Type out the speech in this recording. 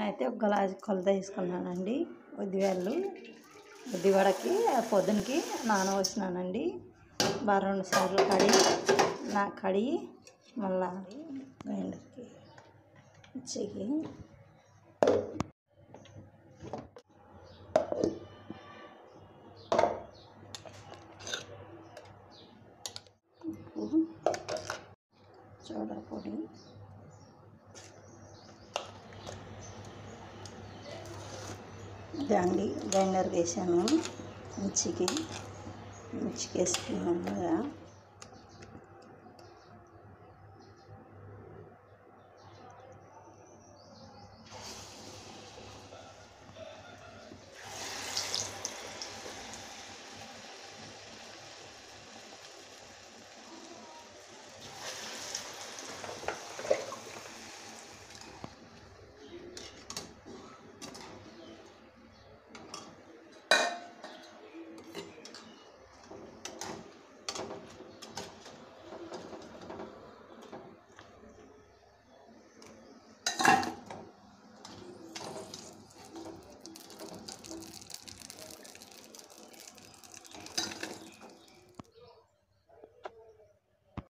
నేనైతే ఒక గ్లాస్ కొలత తీసుకున్నానండి ఉద్దివేళ్ళు ఉద్దివడకి పొద్దునకి నానవచ్చినానండి బాగా రెండు సార్లు కడిగి నా కడిగి మళ్ళా గ్రైండర్కి మిక్సీకి ఉప్పు సోడా పొడి దాండి గ్రైండర్ వేసాను మిర్చికి మిర్చికి వేసుకున్నాను కదా